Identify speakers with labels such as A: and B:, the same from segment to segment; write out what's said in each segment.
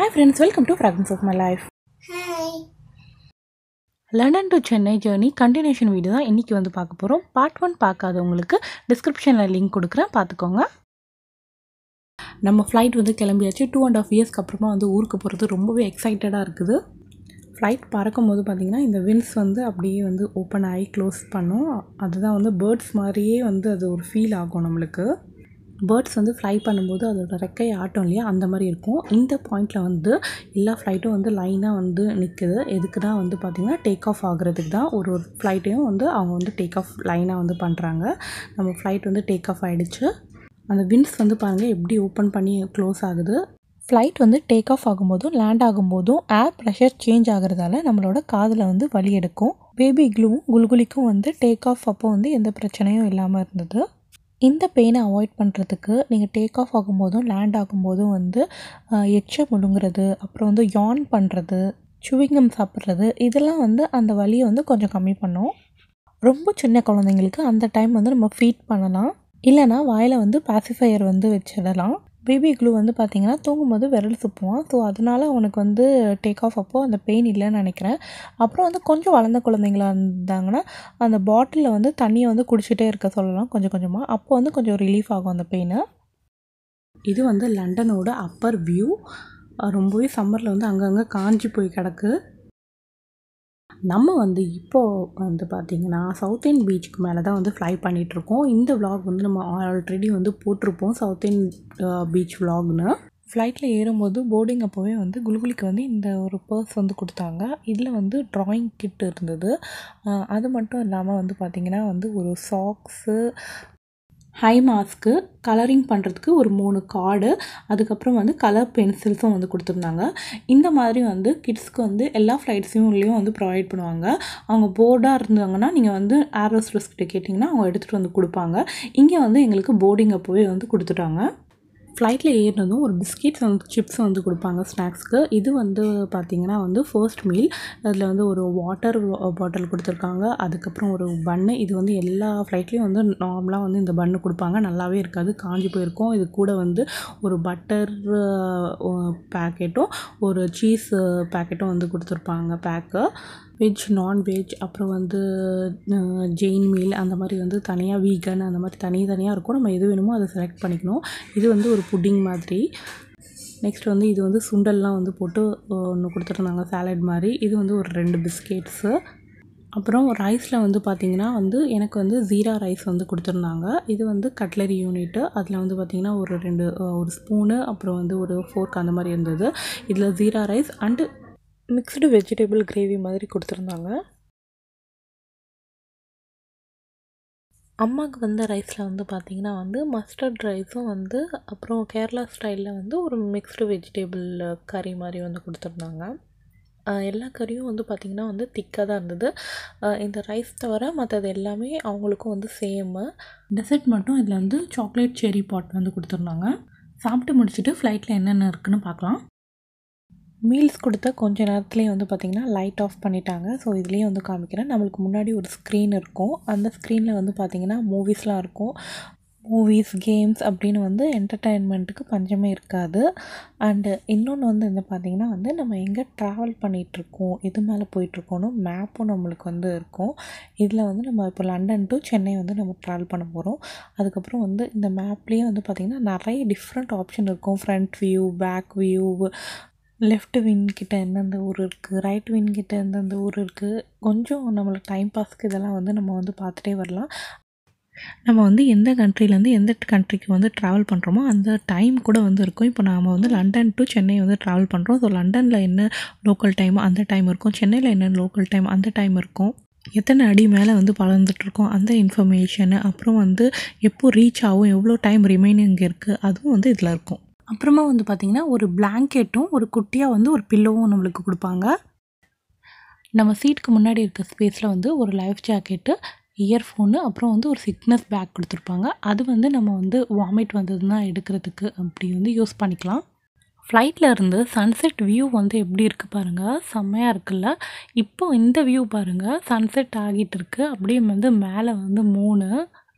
A: hi friends welcome to fragrance of my life
B: hi
A: London to Chennai journey continuation video தான் இன்றைக்கி வந்து பார்க்க போகிறோம் பார்ட் ஒன் பார்க்காதவங்களுக்கு டிஸ்கிரிப்ஷனில் லிங்க் கொடுக்குறேன் பார்த்துக்கோங்க நம்ம ஃப்ளைட் வந்து கிளம்பியாச்சு டூ அண்ட் ஆஃப் இயர்ஸ்க்கு அப்புறமா வந்து ஊருக்கு போகிறது ரொம்பவே எக்ஸைட்டடாக இருக்குது ஃப்ளைட் பறக்கும் போது பார்த்திங்கன்னா இந்த வின்ஸ் வந்து அப்படியே வந்து ஓப்பன் ஆகி க்ளோஸ் பண்ணும் அதுதான் வந்து பேர்ட்ஸ் மாதிரியே வந்து அது ஒரு ஃபீல் ஆகும் நம்மளுக்கு பேர்ட்ஸ் வந்து ஃப்ளை பண்ணும்போது அதோட ரெக்கை ஆட்டம் இல்லையா அந்த மாதிரி இருக்கும் இந்த பாயிண்டில் வந்து எல்லா ஃப்ளைட்டும் வந்து லைனாக வந்து நிற்குது எதுக்கு தான் வந்து பார்த்திங்கன்னா டேக் ஆஃப் ஆகுறதுக்கு தான் ஒரு ஒரு ஃப்ளைட்டையும் வந்து அவங்க வந்து டேக் ஆஃப் லைனாக வந்து பண்ணுறாங்க நம்ம ஃப்ளைட் வந்து டேக் ஆஃப் ஆகிடுச்சு அந்த வின்ஸ் வந்து பாருங்கள் எப்படி ஓப்பன் பண்ணி க்ளோஸ் ஆகுது ஃப்ளைட் வந்து டேக் ஆஃப் ஆகும்போதும் லேண்ட் ஆகும்போதும் ஏர் ப்ரெஷர் சேஞ்ச் ஆகிறதால நம்மளோட காதில் வந்து வலி எடுக்கும் பேபி க்ளூவும் குல்குலிக்கும் வந்து டேக் ஆஃப் அப்போ வந்து எந்த பிரச்சனையும் இல்லாமல் இருந்தது இந்த பெயினை அவாய்ட் பண்ணுறதுக்கு நீங்கள் டேக் ஆஃப் ஆகும்போதும் லேண்ட் ஆகும்போதும் வந்து எச்சை முழுங்குறது அப்புறம் வந்து யான் பண்ணுறது சுவிங்கம் சாப்பிட்றது இதெல்லாம் வந்து அந்த வலியை வந்து கொஞ்சம் கம்மி பண்ணும் ரொம்ப சின்ன குழந்தைங்களுக்கு அந்த டைம் வந்து நம்ம ஃபீட் பண்ணலாம் இல்லைனா வாயில் வந்து பாசிஃபையர் வந்து வச்சிடலாம் பேபி க்ளூ வந்து பார்த்திங்கன்னா தூங்கும்போது விரல் சுப்புவான் ஸோ அதனால அவனுக்கு வந்து டேக் ஆஃப் அப்போது அந்த பெயின் இல்லைன்னு நினைக்கிறேன் அப்புறம் வந்து கொஞ்சம் வளர்ந்த குழந்தைங்களா இருந்தாங்கன்னா அந்த பாட்டிலில் வந்து தண்ணியை வந்து குடிச்சிட்டே இருக்க சொல்லலாம் கொஞ்சம் கொஞ்சமாக அப்போ வந்து கொஞ்சம் ரிலீஃப் ஆகும் அந்த பெயின் இது வந்து லண்டனோட அப்பர் வியூ ரொம்பவே சம்மரில் வந்து அங்கங்கே காஞ்சி போய் கிடக்கு நம்ம வந்து இப்போது வந்து பார்த்திங்கன்னா சவுத் இண்ட் பீச்சுக்கு மேலே தான் வந்து ஃப்ளை பண்ணிகிட்ருக்கோம் இந்த vlog வந்து நம்ம ஆல்ரெடி வந்து போட்டிருப்போம் சவுத் இண்ட் பீச் vlogனு ஃப்ளைட்டில் ஏறும்போது போர்டிங் அப்போவே வந்து குலுகுலிக்கு வந்து இந்த ஒரு பர்ஸ் வந்து கொடுத்தாங்க இதில் வந்து ட்ராயிங் கிட் இருந்தது அஹ் அது மட்டும் இல்லாமல் வந்து பார்த்திங்கன்னா வந்து ஒரு சாக்ஸு ஹை மாஸ்க்கு கலரிங் பண்ணுறதுக்கு ஒரு மூணு கார்டு அதுக்கப்புறம் வந்து கலர் பென்சில்ஸும் வந்து கொடுத்துருந்தாங்க இந்த மாதிரி வந்து கிட்ஸ்க்கு வந்து எல்லா ஃப்ளைட்ஸையும் வந்து ப்ரொவைட் பண்ணுவாங்க அவங்க போர்டாக இருந்தாங்கன்னா நீங்கள் வந்து ஏரோஸ்ட்ரஸ் கிட்ட கேட்டிங்கன்னா அவங்க எடுத்துகிட்டு வந்து கொடுப்பாங்க இங்கே வந்து எங்களுக்கு போர்டிங் அப்போவே வந்து கொடுத்துட்டாங்க ஃப்ளைட்டில் ஏறினதும் ஒரு பிஸ்கெட்ஸ் வந்து சிப்ஸ் வந்து கொடுப்பாங்க ஸ்நாக்ஸ்க்கு இது வந்து பார்த்திங்கன்னா வந்து ஃபர்ஸ்ட் மீல் அதில் வந்து ஒரு வாட்டர் பாட்டில் கொடுத்துருக்காங்க அதுக்கப்புறம் ஒரு பன்னு இது வந்து எல்லா ஃப்ளைட்லேயும் வந்து நார்மலாக வந்து இந்த பன்னு கொடுப்பாங்க நல்லாவே இருக்காது காஞ்சி போயிருக்கும் இது கூட வந்து ஒரு பட்டர் பேக்கெட்டும் ஒரு சீஸ் பேக்கெட்டும் வந்து கொடுத்துருப்பாங்க பேக்கு வெஜ் நான்வெஜ் அப்புறம் வந்து ஜெயின் மீல் அந்த மாதிரி வந்து தனியாக வீகன் அந்த மாதிரி தனித்தனியாக இருக்கும் நம்ம எது வேணுமோ அதை செலக்ட் பண்ணிக்கணும் இது வந்து ஒரு புட்டிங் மாதிரி நெக்ஸ்ட் வந்து இது வந்து சுண்டல்லாம் வந்து போட்டு ஒன்று கொடுத்துருந்தாங்க சாலட் மாதிரி இது வந்து ஒரு ரெண்டு பிஸ்கெட்ஸு அப்புறம் ரைஸில் வந்து பார்த்திங்கன்னா வந்து எனக்கு வந்து ஜீரா ரைஸ் வந்து கொடுத்துருந்தாங்க இது வந்து கட்லரி யூனிட்டு அதில் வந்து பார்த்திங்கன்னா ஒரு ரெண்டு ஒரு ஸ்பூனு அப்புறம் வந்து ஒரு ஃபோர்க் அந்த மாதிரி இருந்தது இதில் jeera rice and mixed vegetable gravy மாதிரி கொடுத்துருந்தாங்க அம்மாவுக்கு வந்த ரைஸில் வந்து பார்த்திங்கன்னா வந்து மஸ்டர்ட் ரைஸும் வந்து அப்புறம் கேரளா ஸ்டைலில் வந்து ஒரு மிக்ஸ்டு வெஜிடபிள் கறி மாதிரி வந்து கொடுத்துருந்தாங்க எல்லா கறியும் வந்து பார்த்திங்கன்னா வந்து திக்காக தான் இருந்தது இந்த ரைஸ் தவிர மற்றது எல்லாமே அவங்களுக்கும் வந்து சேமு டெசர்ட் மட்டும் இதில் வந்து சாக்லேட் செரி பாட் வந்து கொடுத்துருந்தாங்க சாப்பிட்டு முடிச்சுட்டு ஃப்ளைட்டில் என்னென்ன இருக்குன்னு பார்க்கலாம் மீல்ஸ் கொடுத்த கொஞ்ச நேரத்துலேயே வந்து பார்த்திங்கன்னா லைட் ஆஃப் பண்ணிட்டாங்க ஸோ இதுலேயும் வந்து காமிக்கிறேன் நம்மளுக்கு முன்னாடி ஒரு ஸ்க்ரீன் இருக்கும் அந்த ஸ்க்ரீனில் வந்து பார்த்திங்கன்னா மூவிஸ்லாம் இருக்கும் மூவிஸ் கேம்ஸ் அப்படின்னு வந்து என்டர்டெயின்மெண்ட்டுக்கு பஞ்சமே இருக்காது அண்டு இன்னொன்று வந்து என்ன பார்த்திங்கன்னா வந்து நம்ம எங்கே ட்ராவல் பண்ணிகிட்ருக்கோம் எது மேலே போயிட்டுருக்கோன்னு மேப்பும் நம்மளுக்கு வந்து இருக்கும் இதில் வந்து நம்ம இப்போ லண்டன் டு சென்னை வந்து நம்ம ட்ராவல் பண்ண போகிறோம் அதுக்கப்புறம் வந்து இந்த மேப்லேயே வந்து பார்த்திங்கன்னா நிறைய டிஃப்ரெண்ட் ஆப்ஷன் இருக்கும் front view back view left wing கிட்ட எந்தெந்த ஊர் இருக்குது ரைட் வின் கிட்ட எந்தெந்த ஊர் இருக்குது கொஞ்சம் நம்மளுக்கு டைம் பாஸ்க்கு இதெல்லாம் வந்து நம்ம வந்து பார்த்துட்டே வரலாம் நம்ம வந்து எந்த கண்ட்ரிலேருந்து எந்த கண்ட்ரிக்கு வந்து ட்ராவல் பண்ணுறோமோ அந்த டைம் கூட வந்து இருக்கும் இப்போ நாம் வந்து லண்டன் டு சென்னை வந்து ட்ராவல் பண்ணுறோம் ஸோ லண்டனில் என்ன லோக்கல் டைம் அந்த டைம் இருக்கும் சென்னையில் என்ன லோக்கல் டைம் அந்த டைம் இருக்கும் எத்தனை அடி மேலே வந்து பறந்துட்டுருக்கோம் அந்த இன்ஃபர்மேஷனு அப்புறம் வந்து எப்போ ரீச் ஆகும் எவ்வளோ டைம் ரிமைனிங் இருக்குது அதுவும் வந்து இதில் இருக்கும் அப்புறமா வந்து பார்த்திங்கன்னா ஒரு பிளாங்கெட்டும் ஒரு குட்டியாக வந்து ஒரு பில்லோவும் நம்மளுக்கு கொடுப்பாங்க நம்ம சீட்டுக்கு முன்னாடி இருக்க ஸ்பேஸில் வந்து ஒரு லைஃப் ஜாக்கெட்டு இயர்ஃபோனு அப்புறம் வந்து ஒரு சிக்னஸ் பேக் கொடுத்துருப்பாங்க அது வந்து நம்ம வந்து வாமிட் வந்ததுன்னா எடுக்கிறதுக்கு அப்படி வந்து யூஸ் பண்ணிக்கலாம் ஃப்ளைட்டில் இருந்து சன்செட் வியூ வந்து எப்படி இருக்குது பாருங்கள் செம்மையாக இருக்குல்ல இப்போ இந்த வியூ பாருங்கள் சன்செட் ஆகிட்டு இருக்கு அப்படியே வந்து மேலே வந்து மூணு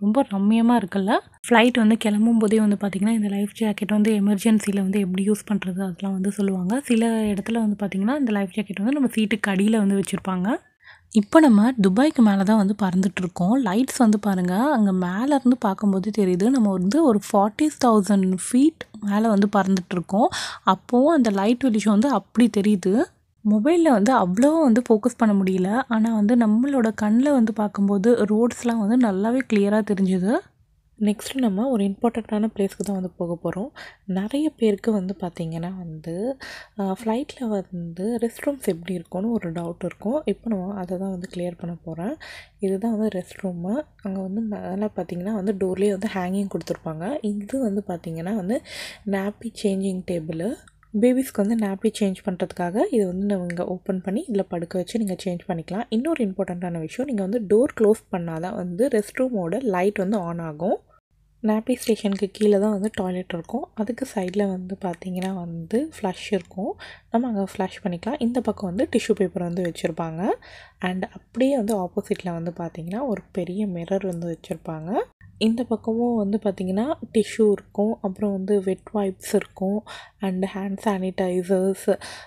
A: ரொம்ப ரம்மியமாக இருக்குல்ல ஃப்ளைட் வந்து கிளம்பும் போதே வந்து பார்த்திங்கன்னா இந்த லைஃப் ஜாக்கெட் வந்து எமர்ஜென்சியில் வந்து எப்படி யூஸ் பண்ணுறது அதெல்லாம் வந்து சொல்லுவாங்க சில இடத்துல வந்து பார்த்திங்கன்னா இந்த லைஃப் ஜாக்கெட் வந்து நம்ம சீட்டுக்கு அடியில் வந்து வச்சுருப்பாங்க இப்போ நம்ம துபாய்க்கு மேலே தான் வந்து பறந்துட்டுருக்கோம் லைட்ஸ் வந்து பாருங்கள் அங்கே மேலேருந்து பார்க்கும்போது தெரியுது நம்ம வந்து ஒரு ஃபார்ட்டி தௌசண்ட் ஃபீட் மேலே வந்து பறந்துட்டுருக்கோம் அப்போவும் அந்த லைட் வெளிச்சம் வந்து அப்படி தெரியுது மொபைலில் வந்து அவ்வளோ வந்து ஃபோக்கஸ் பண்ண முடியல ஆனால் வந்து நம்மளோட கண்ணில் வந்து பார்க்கும்போது ரோட்ஸ்லாம் வந்து நல்லாவே கிளியராக தெரிஞ்சுது நெக்ஸ்ட்டு நம்ம ஒரு இம்பார்ட்டண்ட்டான பிளேஸ்க்கு தான் வந்து போக போகிறோம் நிறைய பேருக்கு வந்து பார்த்திங்கன்னா வந்து ஃப்ளைட்டில் வந்து ரெஸ்ட் ரூம்ஸ் எப்படி இருக்கும்னு ஒரு டவுட் இருக்கும் இப்போ நம்ம அதை தான் வந்து கிளியர் பண்ண போகிறேன் இதுதான் வந்து ரெஸ்ட் ரூமு அங்கே வந்து மேலே பார்த்திங்கன்னா வந்து டோர்லேயே வந்து ஹேங்கிங் கொடுத்துருப்பாங்க இது வந்து பார்த்திங்கன்னா வந்து நாப்பி சேஞ்சிங் டேபிள் பேபிஸ்க்கு வந்து நாப்பி சேஞ்ச் பண்ணுறதுக்காக இது வந்து நம்ம இங்கே ஓப்பன் பண்ணி இதில் படுக்க வச்சு நீங்கள் சேஞ்ச் பண்ணிக்கலாம் இன்னொரு இம்பார்ட்டண்ட்டான விஷயம் நீங்கள் வந்து டோர் க்ளோஸ் பண்ணால் தான் வந்து ரெஸ்ட் ரூமோட லைட் வந்து ஆன் ஆகும் நாப்பி ஸ்டேஷனுக்கு கீழே தான் வந்து டாய்லெட் இருக்கும் அதுக்கு சைடில் வந்து பார்த்திங்கன்னா வந்து ஃப்ளஷ் இருக்கும் நம்ம அங்கே ஃப்ளஷ் பண்ணிக்கலாம் இந்த பக்கம் வந்து டிஷ்யூ பேப்பர் வந்து வச்சுருப்பாங்க அண்ட் அப்படியே வந்து ஆப்போசிட்டில் வந்து பார்த்திங்கன்னா ஒரு பெரிய மிரர் வந்து வச்சுருப்பாங்க இந்த பக்கமும் வந்து பார்த்திங்கன்னா டிஷ்யூ இருக்கும் அப்புறம் வந்து வெட் வைப்ஸ் இருக்கும் and hand sanitisers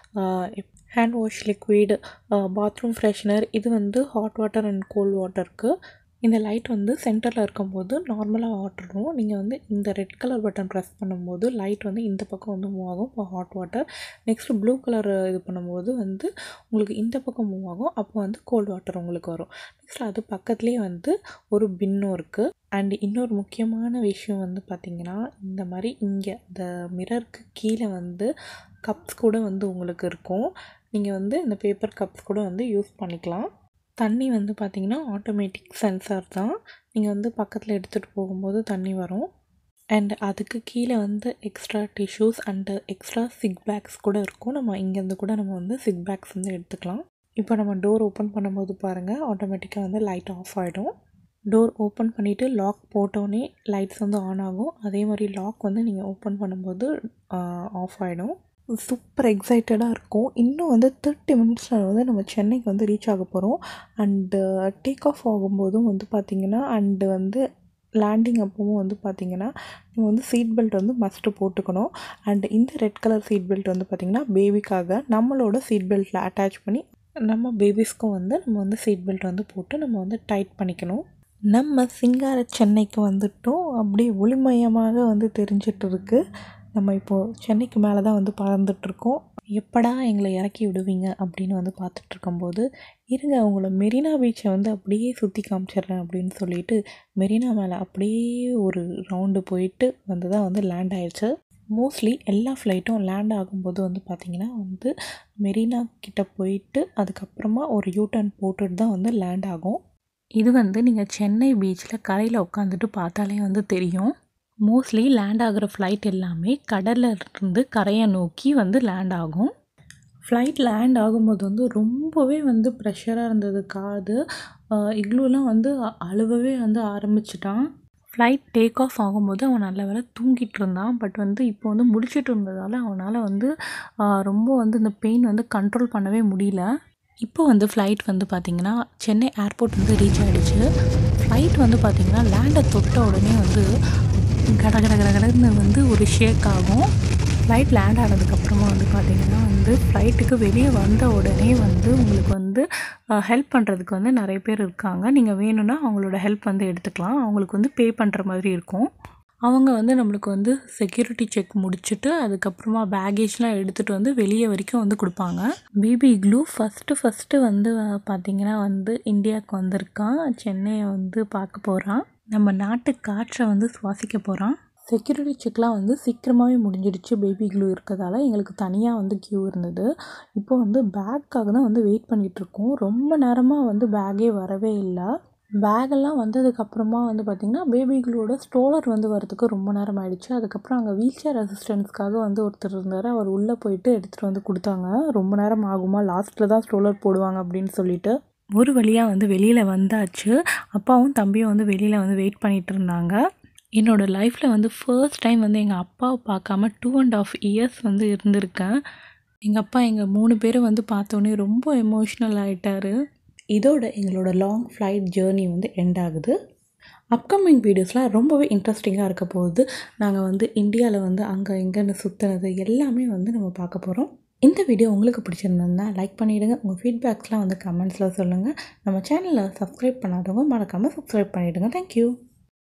A: hand wash liquid bathroom freshener இது வந்து ஹாட் வாட்டர் அண்ட் கோல்ட் வாட்டருக்கு இந்த லைட் வந்து சென்டரில் இருக்கும்போது நார்மலாக ஆட்டுரும் நீங்கள் வந்து இந்த ரெட் கலர் பட்டன் ப்ரெஸ் பண்ணும்போது லைட் வந்து இந்த பக்கம் வந்து மூவ் ஆகும் இப்போ hot water next blue colour இது பண்ணும்போது வந்து உங்களுக்கு இந்த பக்கம் மூவ் ஆகும் அப்போ வந்து கோல்ட் வாட்டர் உங்களுக்கு வரும் நெக்ஸ்ட் அது பக்கத்துலேயே வந்து ஒரு பின்னும் இருக்குது அண்ட் இன்னொரு முக்கியமான விஷயம் வந்து பார்த்திங்கன்னா இந்த மாதிரி இங்கே இந்த மிரருக்கு கீழே வந்து கப்ஸ் கூட வந்து உங்களுக்கு இருக்கும் நீங்கள் வந்து இந்த பேப்பர் கப்ஸ் கூட வந்து யூஸ் பண்ணிக்கலாம் தண்ணி வந்து பார்த்திங்கன்னா ஆட்டோமேட்டிக் சென்சார் தான் நீங்கள் வந்து பக்கத்தில் எடுத்துகிட்டு போகும்போது தண்ணி வரும் அண்ட் அதுக்கு கீழே வந்து extra tissues and extra sick bags கூட இருக்கும் நம்ம இங்கேருந்து கூட நம்ம வந்து சிக் பேக்ஸ் வந்து எடுத்துக்கலாம் இப்போ நம்ம டோர் ஓப்பன் பண்ணும்போது பாருங்கள் ஆட்டோமேட்டிக்காக வந்து லைட் ஆஃப் ஆகிடும் டோர் ஓப்பன் பண்ணிவிட்டு லாக் போட்டோன்னே லைட்ஸ் வந்து ஆன் ஆகும் அதே மாதிரி லாக் வந்து நீங்கள் ஓப்பன் பண்ணும்போது ஆஃப் ஆகிடும் சூப்பர் எக்ஸைட்டடாக இருக்கும் இன்னும் வந்து தேர்ட்டி மினிட்ஸில் வந்து நம்ம சென்னைக்கு வந்து ரீச் ஆக போகிறோம் அண்டு டேக் ஆஃப் ஆகும்போதும் வந்து பார்த்திங்கன்னா அண்டு வந்து லேண்டிங் அப்பவும் வந்து பார்த்திங்கன்னா நம்ம வந்து சீட் பெல்ட் வந்து மஸ்ட்டு போட்டுக்கணும் அண்ட் இந்த ரெட் கலர் சீட் பெல்ட் வந்து பார்த்திங்கன்னா பேபிக்காக நம்மளோட சீட் பெல்ட்டில் அட்டாச் பண்ணி நம்ம பேபிஸ்க்கும் வந்து நம்ம வந்து சீட் பெல்ட் வந்து போட்டு நம்ம வந்து டைட் பண்ணிக்கணும் நம்ம சிங்கார சென்னைக்கு வந்துட்டோம் அப்படியே ஒளிமயமாக வந்து தெரிஞ்சிட்டு இருக்கு நம்ம இப்போது சென்னைக்கு மேலே தான் வந்து பறந்துட்டுருக்கோம் எப்படா எங்களை இறக்கி விடுவீங்க அப்படின்னு வந்து பார்த்துட்டு இருக்கும்போது இருங்க அவங்கள மெரினா பீச்சை வந்து அப்படியே சுற்றி காமிச்சிடுறேன் அப்படின்னு சொல்லிட்டு மெரினா மேலே அப்படியே ஒரு ரவுண்டு போயிட்டு வந்து தான் வந்து லேண்ட் ஆயிடுச்சு மோஸ்ட்லி எல்லா ஃப்ளைட்டும் லேண்ட் ஆகும்போது வந்து பார்த்திங்கன்னா வந்து மெரினா கிட்ட போயிட்டு அதுக்கப்புறமா ஒரு யூ டர்ன் போட்டுட்டு தான் வந்து லேண்ட் ஆகும் இது வந்து நீங்கள் சென்னை பீச்சில் கரையில் உட்காந்துட்டு பார்த்தாலே வந்து தெரியும் மோஸ்ட்லி லேண்ட் ஆகிற ஃப்ளைட் எல்லாமே கடல்ல இருந்து கரையை நோக்கி வந்து லேண்ட் ஆகும் ஃப்ளைட் லேண்ட் ஆகும்போது வந்து ரொம்பவே வந்து ப்ரெஷராக இருந்தது காது இக்லூலாம் வந்து அ- அழுவவே வந்து ஆரம்பிச்சிட்டான் ஃப்ளைட் டேக் ஆஃப் ஆகும்போது அவன் நல்ல வேளை தூங்கிட்டு இருந்தான் பட் வந்து இப்போ வந்து முடிச்சிட்டு இருந்ததால் அவனால் வந்து ஆ, ரொம்ப வந்து இந்த பெயின் வந்து கண்ட்ரோல் பண்ணவே முடியல இப்போ வந்து ஃப்ளைட் வந்து பார்த்திங்கன்னா சென்னை ஏர்போர்ட் வந்து ரீச் ஆகிடுச்சு ஃப்ளைட் வந்து பார்த்திங்கன்னா லேண்டை தொட்ட உடனே வந்து கட கட கட கடன்னு வந்து ஒரு ஷேக் ஆகும் ஃப்ளைட் லேண்ட் ஆனதுக்கப்புறமா வந்து பார்த்திங்கன்னா வந்து ஃப்ளைட்டுக்கு வெளியே வந்த உடனே வந்து உங்களுக்கு வந்து ஹெல்ப் பண்ணுறதுக்கு வந்து நிறைய பேர் இருக்காங்க நீங்கள் வேணும்னா அவங்களோட ஹெல்ப் வந்து எடுத்துக்கலாம் அவங்களுக்கு வந்து பே பண்ணுற மாதிரி இருக்கும் அவங்க வந்து நம்மளுக்கு வந்து செக்யூரிட்டி செக் முடிச்சுட்டு அதுக்கப்புறமா பேகேஜ்லாம் எடுத்துகிட்டு வந்து வெளியே வரைக்கும் வந்து கொடுப்பாங்க பிபி க்ளூ ஃபஸ்ட்டு ஃபஸ்ட்டு வந்து அஹ், பார்த்தீங்கன்னா வந்து இந்தியாவுக்கு வந்திருக்கான் சென்னையை வந்து பார்க்க போகிறான் நம்ம நாட்டு காற்றை வந்து சுவாசிக்க போகிறான் செக்யூரிட்டி செக்லாம் வந்து சீக்கிரமாகவே முடிஞ்சிடுச்சு பேபி க்ளூ இருக்கிறதால எங்களுக்கு தனியாக வந்து க்யூ இருந்தது இப்போ வந்து பேக்காக தான் வந்து வெயிட் பண்ணிகிட்ருக்கோம் ரொம்ப நேரமாக வந்து பேக்கே வரவே இல்லை பேக்கெல்லாம் வந்ததுக்கப்புறமா வந்து பார்த்திங்கன்னா பேபி க்ளூவோட ஸ்டோலர் வந்து வரதுக்கு ரொம்ப நேரம் ஆயிடுச்சு அதுக்கப்புறம் அங்கே வீல் சேர் அசிஸ்டன்ஸ்க்காக வந்து ஒருத்தர் இருந்தார் அவர் உள்ளே போயிட்டு எடுத்துகிட்டு வந்து கொடுத்தாங்க ரொம்ப நேரம் ஆகுமா லாஸ்ட்டில் தான் ஸ்டோலர் போடுவாங்க அப்படின்னு சொல்லிட்டு ஒரு வழியாக வந்து வெளியில் வந்தாச்சு அப்பாவும் தம்பியும் வந்து வெளியில் வந்து வெயிட் பண்ணிகிட்டு இருந்தாங்க என்னோடய லைஃப்பில் வந்து ஃபர்ஸ்ட் டைம் வந்து எங்கள் அப்பாவை பார்க்காம டூ அண்ட் ஆஃப் இயர்ஸ் வந்து இருந்திருக்கேன் எங்கள் அப்பா எங்கள் மூணு பேரும் வந்து பார்த்தோன்னே ரொம்ப எமோஷ்னல் ஆகிட்டாரு இதோட எங்களோட லாங் ஃப்ளைட் ஜேர்னி வந்து எண்ட் ஆகுது அப்கமிங் வீடியோஸ்லாம் ரொம்பவே இன்ட்ரெஸ்டிங்காக இருக்க போகுது நாங்கள் வந்து இந்தியாவில் வந்து அங்கே இங்கேன்னு சுற்றுனது எல்லாமே வந்து நம்ம பார்க்க போகிறோம் இந்த வீடியோ உங்களுக்கு பிடிச்சிருந்ததுன்னா லைக் பண்ணிவிடுங்க உங்கள் ஃபீட்பேக்ஸ்லாம் வந்து கமெண்ட்ஸில் சொல்லுங்கள் நம்ம சேனலை சப்ஸ்கிரைப் பண்ணாதவங்க மறக்காமல் சப்ஸ்கிரைப் பண்ணிவிடுங்க தேங்க்யூ